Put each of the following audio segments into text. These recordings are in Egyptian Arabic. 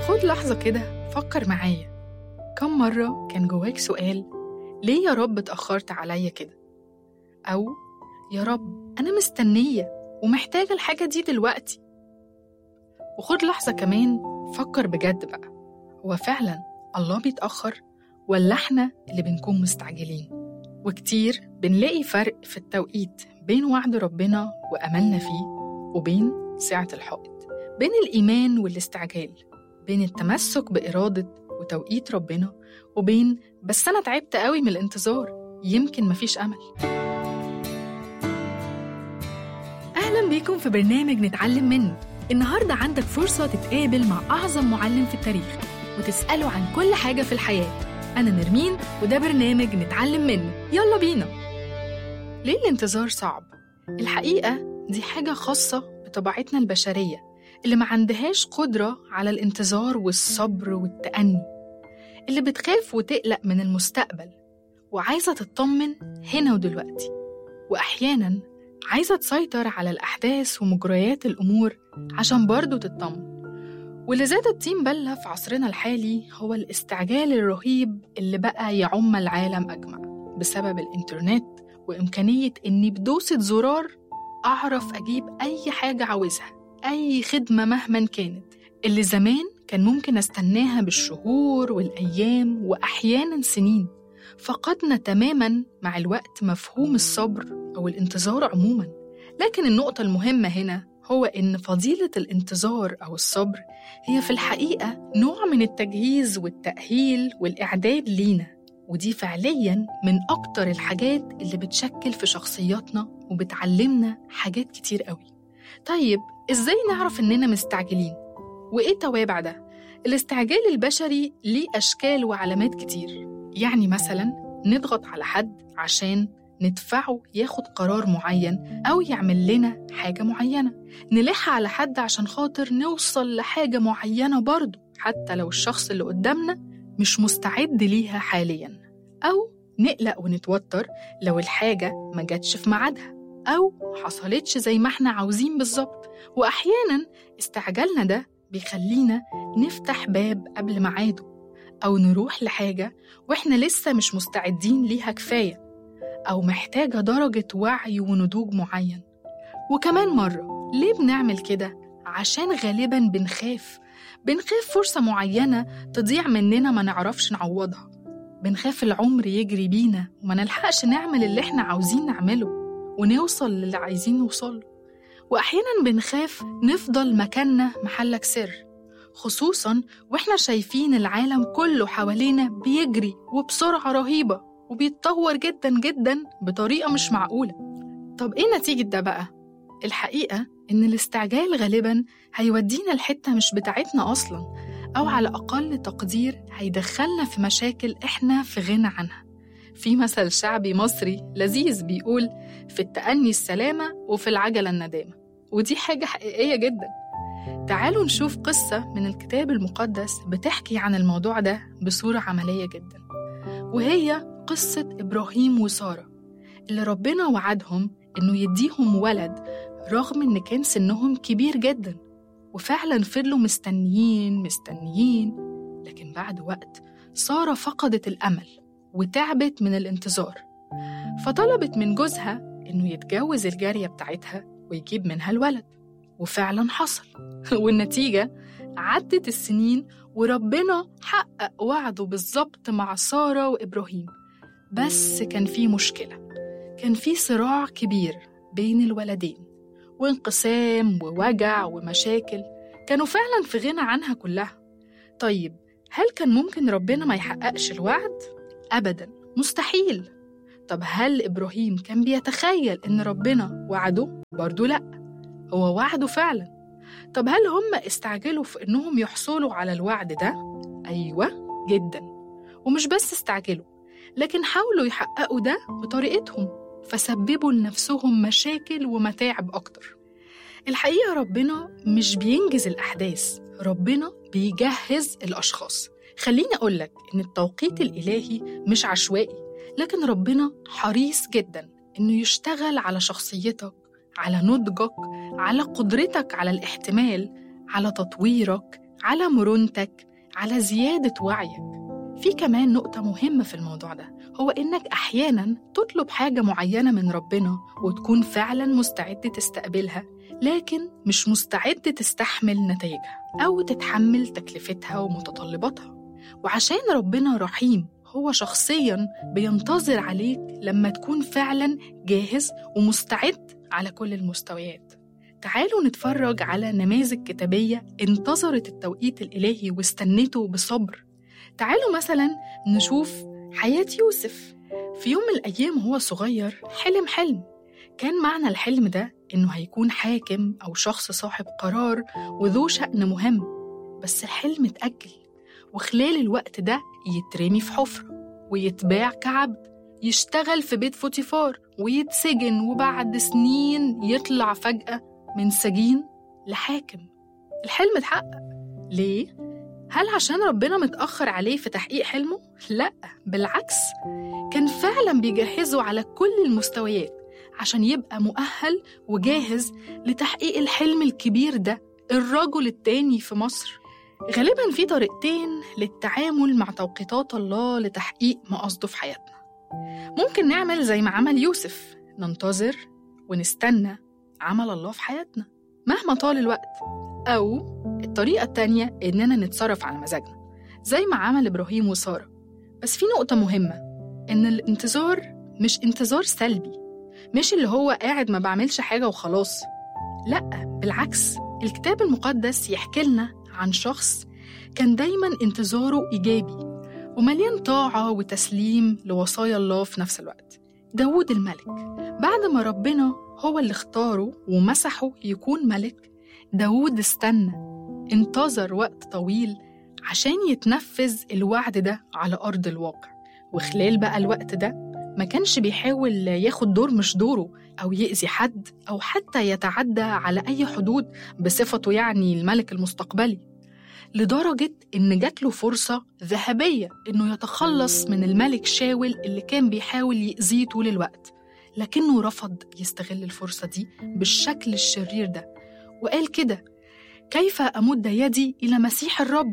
خد لحظة كده فكر معايا كم مرة كان جواك سؤال ليه يا رب اتأخرت عليا كده؟ أو يا رب أنا مستنية ومحتاجة الحاجة دي دلوقتي وخد لحظة كمان فكر بجد بقى هو فعلا الله بيتأخر ولا احنا اللي بنكون مستعجلين وكتير بنلاقي فرق في التوقيت بين وعد ربنا وأملنا فيه وبين سعة الحائط بين الإيمان والاستعجال بين التمسك بإرادة وتوقيت ربنا وبين بس أنا تعبت قوي من الانتظار يمكن مفيش أمل أهلا بيكم في برنامج نتعلم منه النهاردة عندك فرصة تتقابل مع أعظم معلم في التاريخ وتسأله عن كل حاجة في الحياة أنا نرمين وده برنامج نتعلم منه يلا بينا ليه الانتظار صعب؟ الحقيقة دي حاجة خاصة بطبيعتنا البشرية اللي ما عندهاش قدرة على الانتظار والصبر والتأني اللي بتخاف وتقلق من المستقبل وعايزة تطمن هنا ودلوقتي وأحيانا عايزة تسيطر على الأحداث ومجريات الأمور عشان برضه تطمن واللي زاد الطين بلة في عصرنا الحالي هو الاستعجال الرهيب اللي بقى يعم العالم أجمع بسبب الإنترنت وإمكانية إني بدوسة زرار أعرف أجيب أي حاجة عاوزها أي خدمة مهما كانت اللي زمان كان ممكن أستناها بالشهور والأيام وأحيانا سنين فقدنا تماما مع الوقت مفهوم الصبر أو الانتظار عموما لكن النقطة المهمة هنا هو إن فضيلة الانتظار أو الصبر هي في الحقيقة نوع من التجهيز والتأهيل والإعداد لينا ودي فعليا من أكتر الحاجات اللي بتشكل في شخصياتنا وبتعلمنا حاجات كتير قوي طيب إزاي نعرف إننا مستعجلين؟ وإيه توابع ده؟ الاستعجال البشري ليه أشكال وعلامات كتير يعني مثلا نضغط على حد عشان ندفعه ياخد قرار معين أو يعمل لنا حاجة معينة نلح على حد عشان خاطر نوصل لحاجة معينة برضه حتى لو الشخص اللي قدامنا مش مستعد ليها حاليا أو نقلق ونتوتر لو الحاجة ما جاتش في ميعادها أو حصلتش زي ما احنا عاوزين بالظبط وأحيانا استعجالنا ده بيخلينا نفتح باب قبل ميعاده أو نروح لحاجة وإحنا لسه مش مستعدين ليها كفاية أو محتاجة درجة وعي ونضوج معين وكمان مرة ليه بنعمل كده؟ عشان غالبا بنخاف بنخاف فرصة معينة تضيع مننا ما نعرفش نعوضها بنخاف العمر يجري بينا وما نلحقش نعمل اللي احنا عاوزين نعمله ونوصل للي عايزين نوصله وأحيانا بنخاف نفضل مكاننا محلك سر خصوصا واحنا شايفين العالم كله حوالينا بيجري وبسرعة رهيبة وبيتطور جدا جدا بطريقة مش معقولة طب ايه نتيجة ده بقى؟ الحقيقة إن الاستعجال غالبا هيودينا لحتة مش بتاعتنا أصلا أو على أقل تقدير هيدخلنا في مشاكل إحنا في غنى عنها في مثل شعبي مصري لذيذ بيقول في التأني السلامة وفي العجلة الندامة ودي حاجة حقيقية جدا تعالوا نشوف قصة من الكتاب المقدس بتحكي عن الموضوع ده بصورة عملية جدا وهي قصة إبراهيم وسارة اللي ربنا وعدهم إنه يديهم ولد رغم إن كان سنهم كبير جدا وفعلا فضلوا مستنيين مستنيين لكن بعد وقت سارة فقدت الأمل وتعبت من الانتظار فطلبت من جوزها إنه يتجوز الجارية بتاعتها ويجيب منها الولد وفعلا حصل والنتيجة عدت السنين وربنا حقق وعده بالظبط مع سارة وإبراهيم بس كان في مشكلة كان في صراع كبير بين الولدين وانقسام ووجع ومشاكل كانوا فعلا في غنى عنها كلها طيب هل كان ممكن ربنا ما يحققش الوعد؟ أبدا مستحيل طب هل إبراهيم كان بيتخيل إن ربنا وعده؟ برضو لأ هو وعده فعلا طب هل هم استعجلوا في إنهم يحصلوا على الوعد ده؟ أيوة جدا ومش بس استعجلوا لكن حاولوا يحققوا ده بطريقتهم فسببوا لنفسهم مشاكل ومتاعب أكتر الحقيقة ربنا مش بينجز الأحداث ربنا بيجهز الأشخاص خليني أقولك إن التوقيت الإلهي مش عشوائي لكن ربنا حريص جدا إنه يشتغل على شخصيتك على نضجك على قدرتك على الاحتمال على تطويرك على مرونتك على زيادة وعيك في كمان نقطة مهمة في الموضوع ده هو إنك أحيانا تطلب حاجة معينة من ربنا وتكون فعلا مستعد تستقبلها لكن مش مستعد تستحمل نتائجها أو تتحمل تكلفتها ومتطلباتها وعشان ربنا رحيم هو شخصيا بينتظر عليك لما تكون فعلا جاهز ومستعد على كل المستويات تعالوا نتفرج على نماذج كتابية انتظرت التوقيت الإلهي واستنته بصبر تعالوا مثلا نشوف حياة يوسف في يوم من الأيام وهو صغير حلم حلم كان معنى الحلم ده إنه هيكون حاكم أو شخص صاحب قرار وذو شأن مهم بس الحلم اتأجل وخلال الوقت ده يترمي في حفرة ويتباع كعبد يشتغل في بيت فوتيفار ويتسجن وبعد سنين يطلع فجأة من سجين لحاكم الحلم اتحقق ليه؟ هل عشان ربنا متأخر عليه في تحقيق حلمه؟ لأ بالعكس كان فعلا بيجهزه على كل المستويات عشان يبقى مؤهل وجاهز لتحقيق الحلم الكبير ده الرجل التاني في مصر غالبا في طريقتين للتعامل مع توقيتات الله لتحقيق ما قصده في حياتنا ممكن نعمل زي ما عمل يوسف ننتظر ونستنى عمل الله في حياتنا مهما طال الوقت أو الطريقة التانية إننا نتصرف على مزاجنا زي ما عمل إبراهيم وسارة بس في نقطة مهمة إن الانتظار مش انتظار سلبي مش اللي هو قاعد ما بعملش حاجة وخلاص لأ بالعكس الكتاب المقدس يحكي لنا عن شخص كان دايما انتظاره إيجابي ومليان طاعة وتسليم لوصايا الله في نفس الوقت داود الملك بعد ما ربنا هو اللي اختاره ومسحه يكون ملك داود استنى انتظر وقت طويل عشان يتنفذ الوعد ده على أرض الواقع وخلال بقى الوقت ده ما كانش بيحاول ياخد دور مش دوره أو يأذي حد أو حتى يتعدى على أي حدود بصفته يعني الملك المستقبلي لدرجة إن جات له فرصة ذهبية إنه يتخلص من الملك شاول اللي كان بيحاول يأذيه طول الوقت لكنه رفض يستغل الفرصة دي بالشكل الشرير ده وقال كده كيف أمد يدي إلى مسيح الرب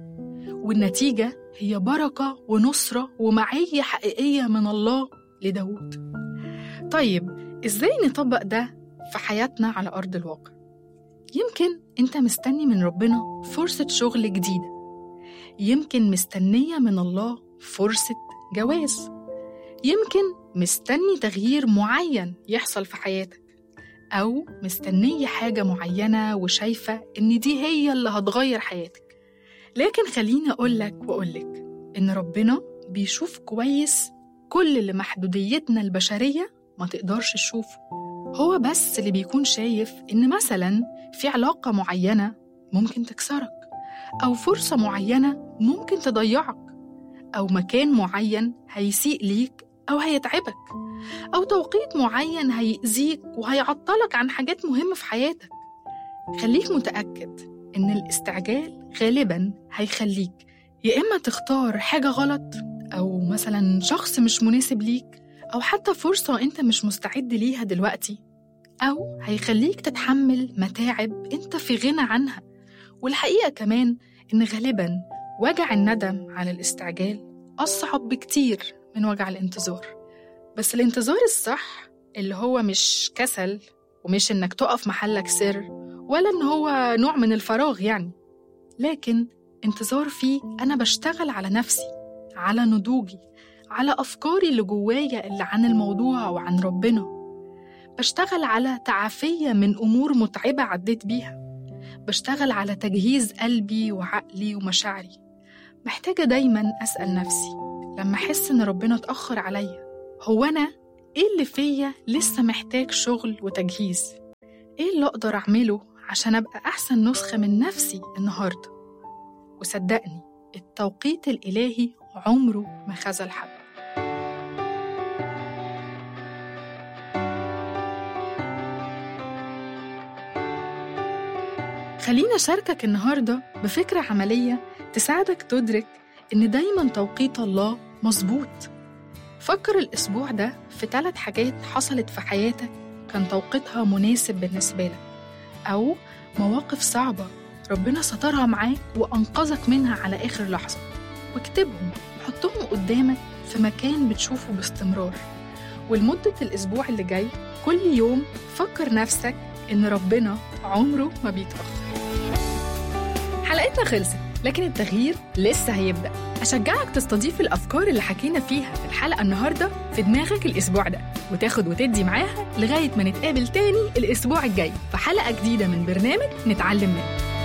والنتيجة هي بركة ونصرة ومعية حقيقية من الله لداود طيب إزاي نطبق ده في حياتنا على أرض الواقع؟ يمكن أنت مستني من ربنا فرصة شغل جديدة يمكن مستنية من الله فرصة جواز يمكن مستني تغيير معين يحصل في حياتك أو مستنية حاجة معينة وشايفة إن دي هي اللي هتغير حياتك لكن خليني أقولك وأقولك إن ربنا بيشوف كويس كل اللي محدوديتنا البشرية ما تقدرش تشوفه هو بس اللي بيكون شايف إن مثلا في علاقة معينة ممكن تكسرك أو فرصة معينة ممكن تضيعك أو مكان معين هيسيء ليك أو هيتعبك أو توقيت معين هيأذيك وهيعطلك عن حاجات مهمة في حياتك خليك متأكد إن الاستعجال غالبا هيخليك يا إما تختار حاجة غلط أو مثلا شخص مش مناسب ليك أو حتى فرصة أنت مش مستعد ليها دلوقتي أو هيخليك تتحمل متاعب أنت في غنى عنها والحقيقة كمان إن غالبا وجع الندم على الاستعجال أصعب بكتير من وجع الانتظار بس الانتظار الصح اللي هو مش كسل ومش إنك تقف محلك سر ولا إن هو نوع من الفراغ يعني لكن انتظار فيه أنا بشتغل على نفسي على نضوجي على أفكاري اللي جوايا اللي عن الموضوع وعن ربنا بشتغل على تعافية من أمور متعبة عديت بيها بشتغل على تجهيز قلبي وعقلي ومشاعري محتاجة دايما أسأل نفسي لما أحس إن ربنا اتأخر عليا هو أنا إيه اللي فيا لسه محتاج شغل وتجهيز؟ إيه اللي أقدر أعمله عشان أبقى أحسن نسخة من نفسي النهاردة؟ وصدقني التوقيت الإلهي عمره ما خذل حد خلينا أشاركك النهاردة بفكرة عملية تساعدك تدرك إن دايما توقيت الله مظبوط فكر الأسبوع ده في ثلاث حاجات حصلت في حياتك كان توقيتها مناسب بالنسبة لك أو مواقف صعبة ربنا سترها معاك وأنقذك منها على آخر لحظة واكتبهم وحطهم قدامك في مكان بتشوفه باستمرار ولمدة الأسبوع اللي جاي كل يوم فكر نفسك إن ربنا عمره ما بيتأخر حلقتنا خلصت لكن التغيير لسه هيبدأ أشجعك تستضيف الأفكار اللي حكينا فيها في الحلقة النهاردة في دماغك الأسبوع ده وتاخد وتدي معاها لغاية ما نتقابل تاني الأسبوع الجاي في حلقة جديدة من برنامج نتعلم منه